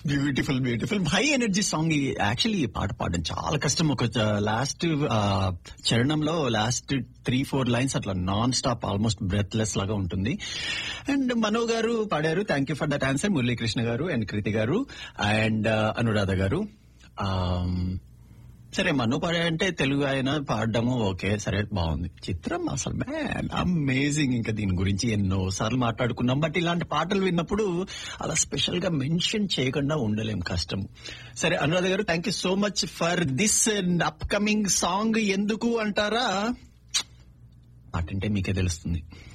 beautiful beautiful high energy song actually ఈ పాట పాడడం చాలా కష్టం ఒక లాస్ట్ చరణంలో లాస్ట్ త్రీ ఫోర్ లైన్స్ అట్లా నాన్ స్టాప్ ఆల్మోస్ట్ బ్రెత్లెస్ లాగా ఉంటుంది అండ్ మనో గారు పాడారు thank you for that answer Muralikrishna garu and కృతి గారు అండ్ అనురాధ గారు Um, సరే మను పాడాడంటే తెలుగు ఆయన పాడడము ఓకే సరే బాగుంది చిత్రం అసలు మ్యాన్ అమేజింగ్ ఇంకా దీని గురించి ఎన్నో సార్లు మాట్లాడుకున్నాం బట్ ఇలాంటి పాటలు విన్నప్పుడు అలా స్పెషల్ గా మెన్షన్ చేయకుండా ఉండలేం కష్టం సరే Anuradha garu thank you so much for this upcoming song ఎందుకు అంటారా పాట అంటే మీకే తెలుస్తుంది